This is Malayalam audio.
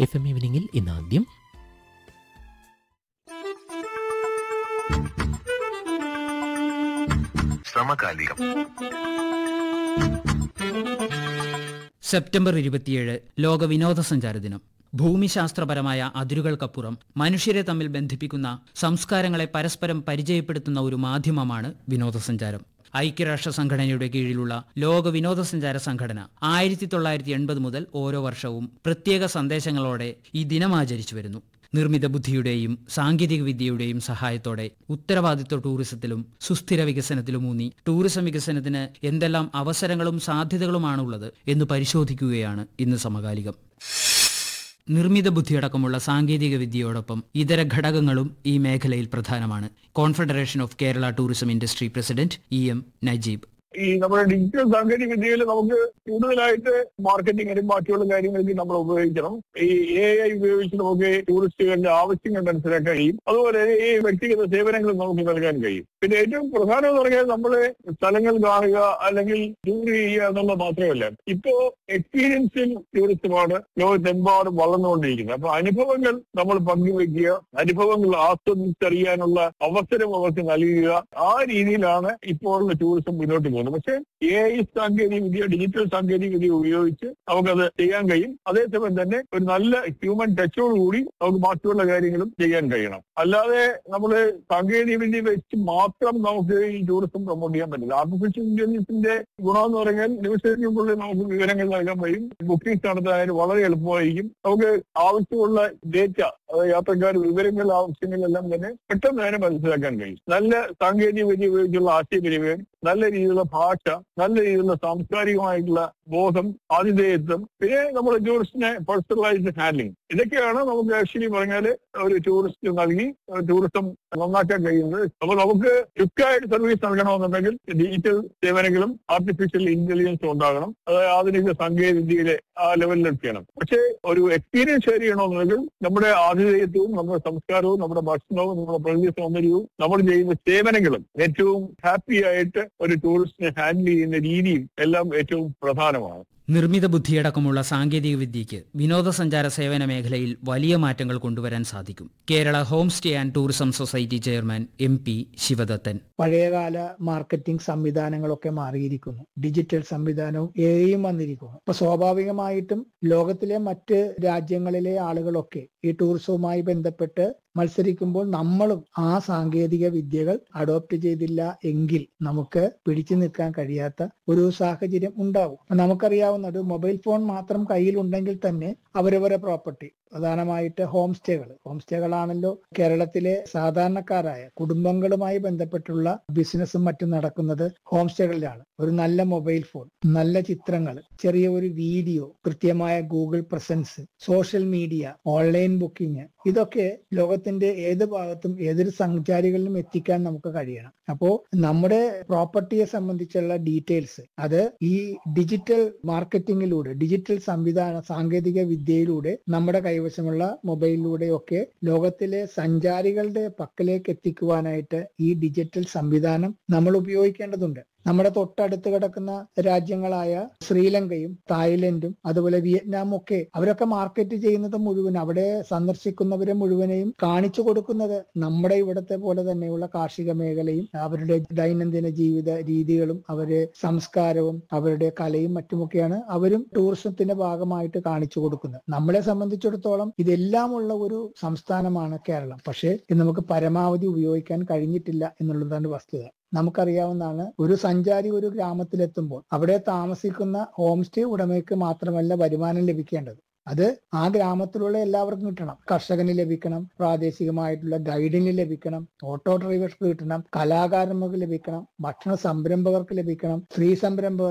എഫ് എം ഈവനിങ്ങിൽ ഇന്ന് ആദ്യം സമകാലികം സെപ്റ്റംബർ ഇരുപത്തിയേഴ് ലോക വിനോദസഞ്ചാര ദിനം ഭൂമിശാസ്ത്രപരമായ അതിരുകൾക്കപ്പുറം മനുഷ്യരെ തമ്മിൽ ബന്ധിപ്പിക്കുന്ന സംസ്കാരങ്ങളെ പരസ്പരം പരിചയപ്പെടുത്തുന്ന ഒരു മാധ്യമമാണ് വിനോദസഞ്ചാരം ഐക്യരാഷ്ട്ര സംഘടനയുടെ കീഴിലുള്ള ലോക വിനോദസഞ്ചാര സംഘടന ആയിരത്തി തൊള്ളായിരത്തി എൺപത് മുതൽ ഓരോ വർഷവും പ്രത്യേക സന്ദേശങ്ങളോടെ ഈ ദിനം ആചരിച്ചു വരുന്നു നിർമ്മിത ബുദ്ധിയുടെയും സാങ്കേതിക വിദ്യയുടെയും സഹായത്തോടെ ഉത്തരവാദിത്വ ടൂറിസത്തിലും സുസ്ഥിര വികസനത്തിലുമൂന്നി ടൂറിസം വികസനത്തിന് എന്തെല്ലാം അവസരങ്ങളും സാധ്യതകളുമാണുള്ളത് എന്ന് പരിശോധിക്കുകയാണ് ഇന്ന് സമകാലികം നിർമ്മിത ബുദ്ധിയടക്കമുള്ള സാങ്കേതിക വിദ്യയോടൊപ്പം ഇതര ഘടകങ്ങളും ഈ മേഖലയിൽ പ്രധാനമാണ് confederation of Kerala tourism industry president E M Najeeb ഈ നമ്മുടെ ഡിജിറ്റൽ സാങ്കേതിക വിദ്യയിൽ നമുക്ക് കൂടുതലായിട്ട് മാർക്കറ്റിങ്ങിനും ബാക്കിയുള്ള കാര്യങ്ങൾക്ക് നമ്മൾ ഉപയോഗിക്കണം ഈ എ ഐ ഉപയോഗിച്ച് നമുക്ക് ടൂറിസ്റ്റുകളുടെ ആവശ്യങ്ങൾ മനസ്സിലാക്കാൻ കഴിയും അതുപോലെ ഈ വ്യക്തിഗത സേവനങ്ങൾ നമുക്ക് നൽകാൻ കഴിയും പിന്നെ ഏറ്റവും പ്രധാനം എന്ന് പറഞ്ഞാൽ നമ്മൾ സ്ഥലങ്ങൾ കാണുക അല്ലെങ്കിൽ ടൂർ ചെയ്യുക എന്നുള്ളത് മാത്രമല്ല ഇപ്പോ എക്സ്പീരിയൻസിൽ ടൂറിസമാണ് ലോകത്തെമ്പാടും വളർന്നുകൊണ്ടിരിക്കുന്നത് അപ്പൊ അനുഭവങ്ങൾ നമ്മൾ പങ്കുവെക്കുക അനുഭവങ്ങൾ ആസ്വദിച്ചറിയാനുള്ള അവസരം അവർക്ക് നൽകുക ആ രീതിയിലാണ് ഇപ്പോഴുള്ള ടൂറിസം മുന്നോട്ട് പോകുന്നത് പക്ഷേ എ ഐ സാങ്കേതിക വിദ്യ ഡിജിറ്റൽ സാങ്കേതിക വിദ്യ ഉപയോഗിച്ച് നമുക്കത് ചെയ്യാൻ കഴിയും അതേസമയം തന്നെ ഒരു നല്ല ഹ്യൂമൻ ടച്ചോട് കൂടി നമുക്ക് ബാക്കിയുള്ള കാര്യങ്ങളും ചെയ്യാൻ കഴിയണം അല്ലാതെ നമ്മൾ സാങ്കേതിക വിദ്യ വെച്ച് മാത്രം നമുക്ക് ഈ ടൂറിസം പ്രൊമോട്ട് ചെയ്യാൻ പറ്റില്ല ആർട്ടിഫിഷ്യൽ ഇന്റലിജൻസിന്റെ ഗുണം എന്ന് പറഞ്ഞാൽ നിമിഷങ്ങൾക്കുള്ളിൽ നമുക്ക് വിവരങ്ങൾ നൽകാൻ കഴിയും ബുക്കിംഗ്സ് നടത്താൻ വളരെ എളുപ്പമായിരിക്കും നമുക്ക് ആവശ്യമുള്ള ഡേറ്റ അതായത് യാത്രക്കാർ വിവരങ്ങൾ ആവശ്യങ്ങളെല്ലാം തന്നെ പെട്ടെന്ന് തന്നെ മനസ്സിലാക്കാൻ കഴിയും നല്ല സാങ്കേതിക വിദ്യ ഉപയോഗിച്ചുള്ള ആശയവിനിമയം നല്ല രീതിയിലുള്ള ഭാഷ നല്ല രീതിയിലുള്ള സാംസ്കാരികമായിട്ടുള്ള ബോധം ആതിഥേയത്വം പിന്നെ നമ്മൾ ടൂറിസ്റ്റിനെ പേഴ്സണലൈസ്ഡ് ഹാൻഡ്ലിംഗ് ഇതൊക്കെയാണ് നമുക്ക് ആക്ച്വലി പറഞ്ഞാൽ ഒരു ടൂറിസ്റ്റ് നൽകി ടൂറിസം നന്നാക്കാൻ കഴിയുന്നത് അപ്പൊ നമുക്ക് ക്വിക്കായിട്ട് സർവീസ് നൽകണമെന്നുണ്ടെങ്കിൽ ഡിജിറ്റൽ സേവനങ്ങളും ആർട്ടിഫിഷ്യൽ ഇന്റലിജൻസും ഉണ്ടാകണം അത് ആധുനിക സാങ്കേതിക വിദ്യയിലെ ആ ലെവലിലെത്തിക്കണം പക്ഷേ ഒരു എക്സ്പീരിയൻസ് ഷെയർ ചെയ്യണമെന്നുണ്ടെങ്കിൽ നമ്മുടെ ആതിഥേയത്വവും നമ്മുടെ സംസ്കാരവും നമ്മുടെ ഭക്ഷണവും നമ്മുടെ പ്രകൃതി സൗന്ദര്യവും നമ്മൾ ചെയ്യുന്ന സേവനങ്ങളും ഏറ്റവും ഹാപ്പി ആയിട്ട് ഒരു ടൂറിസ്റ്റിനെ ഹാൻഡിൽ ചെയ്യുന്ന രീതിയും എല്ലാം ഏറ്റവും പ്രധാനമാണ് നിർമ്മിത ബുദ്ധിയടക്കമുള്ള സാങ്കേതിക വിദ്യയ്ക്ക് വിനോദസഞ്ചാര സേവന മേഖലയിൽ വലിയ മാറ്റങ്ങൾ കൊണ്ടുവരാൻ സാധിക്കും Kerala home stay and tourism society chairman M P Sivadathan പഴയകാല മാർക്കറ്റിംഗ് സംവിധാനങ്ങളൊക്കെ മാറിയിരിക്കുന്നു ഡിജിറ്റൽ സംവിധാനവും എയും വന്നിരിക്കുന്നു അപ്പൊ സ്വാഭാവികമായിട്ടും ലോകത്തിലെ മറ്റ് രാജ്യങ്ങളിലെ ആളുകളൊക്കെ ഈ ടൂറിസവുമായി ബന്ധപ്പെട്ട് മത്സരിക്കുമ്പോൾ നമ്മളും ആ സാങ്കേതിക വിദ്യകൾ അഡോപ്റ്റ് ചെയ്തില്ല എങ്കിൽ നമുക്ക് പിടിച്ചു നിൽക്കാൻ കഴിയാത്ത ഒരു സാഹചര്യം ഉണ്ടാവും അപ്പൊ നമുക്കറിയാവുന്ന ഒരു മൊബൈൽ ഫോൺ മാത്രം കയ്യിലുണ്ടെങ്കിൽ തന്നെ അവരവരെ പ്രോപ്പർട്ടി പ്രധാനമായിട്ട് ഹോം സ്റ്റേകൾ ഹോം സ്റ്റേകളാണല്ലോ കേരളത്തിലെ സാധാരണക്കാരായ കുടുംബങ്ങളുമായി ബന്ധപ്പെട്ടുള്ള ബിസിനസ്സും മറ്റും നടക്കുന്നത് ഹോം സ്റ്റേകളിലാണ് ഒരു നല്ല മൊബൈൽ ഫോൺ നല്ല ചിത്രങ്ങൾ ചെറിയ ഒരു വീഡിയോ കൃത്യമായ Google presence social media online booking ഇതൊക്കെ ലോകത്തിന്റെ ഏത് ഭാഗത്തും ഏതൊരു സഞ്ചാരികളിലും എത്തിക്കാൻ നമുക്ക് കഴിയണം അപ്പോ നമ്മുടെ പ്രോപ്പർട്ടിയെ സംബന്ധിച്ചുള്ള ഡീറ്റെയിൽസ് അത് ഈ ഡിജിറ്റൽ മാർക്കറ്റിംഗിലൂടെ ഡിജിറ്റൽ സംവിധാന സാങ്കേതിക വിദ്യയിലൂടെ നമ്മുടെ കൈവശമുള്ള മൊബൈലിലൂടെയൊക്കെ ലോകത്തിലെ സഞ്ചാരികളുടെ പക്കലേക്ക് എത്തിക്കുവാനായിട്ട് ഈ ഡിജിറ്റൽ സംവിധാനം നമ്മൾ ഉപയോഗിക്കേണ്ടതുണ്ട് നമ്മുടെ തൊട്ടടുത്ത് കിടക്കുന്ന രാജ്യങ്ങളായ ശ്രീലങ്കയും തായ്ലൻഡും അതുപോലെ വിയറ്റ്നാമും ഒക്കെ അവരൊക്കെ മാർക്കറ്റ് ചെയ്യുന്നത് മുഴുവൻ അവിടെ സന്ദർശിക്കുന്നവരെ മുഴുവനെയും കാണിച്ചു കൊടുക്കുന്നത് നമ്മുടെ ഇവിടത്തെ പോലെ തന്നെയുള്ള കാർഷിക മേഖലയും അവരുടെ ദൈനംദിന ജീവിത രീതികളും അവരുടെ സംസ്കാരവും അവരുടെ കലയും മറ്റുമൊക്കെയാണ് അവരും ടൂറിസത്തിന്റെ ഭാഗമായിട്ട് കാണിച്ചു കൊടുക്കുന്നത് നമ്മളെ സംബന്ധിച്ചിടത്തോളം ഇതെല്ലാമുള്ള ഒരു സംസ്ഥാനമാണ് കേരളം പക്ഷേ ഇത് നമുക്ക് പരമാവധി ഉപയോഗിക്കാൻ കഴിഞ്ഞിട്ടില്ല എന്നുള്ളതാണ് വസ്തുത നമുക്കറിയാവുന്നതാണ് ഒരു സഞ്ചാരി ഒരു ഗ്രാമത്തിലെത്തുമ്പോൾ അവിടെ താമസിക്കുന്ന ഹോം സ്റ്റേ ഉടമയ്ക്ക് മാത്രമല്ല വരുമാനം ലഭിക്കേണ്ടത് അത് ആ ഗ്രാമത്തിലുള്ള എല്ലാവർക്കും കിട്ടണം കർഷകന് ലഭിക്കണം പ്രാദേശികമായിട്ടുള്ള ഗൈഡിന് ലഭിക്കണം ഓട്ടോ ഡ്രൈവർക്ക് കിട്ടണം കലാകാരന്മാർക്ക് ലഭിക്കണം ഭക്ഷണ സംരംഭകർക്ക് ലഭിക്കണം സ്ത്രീ സംരംഭകർ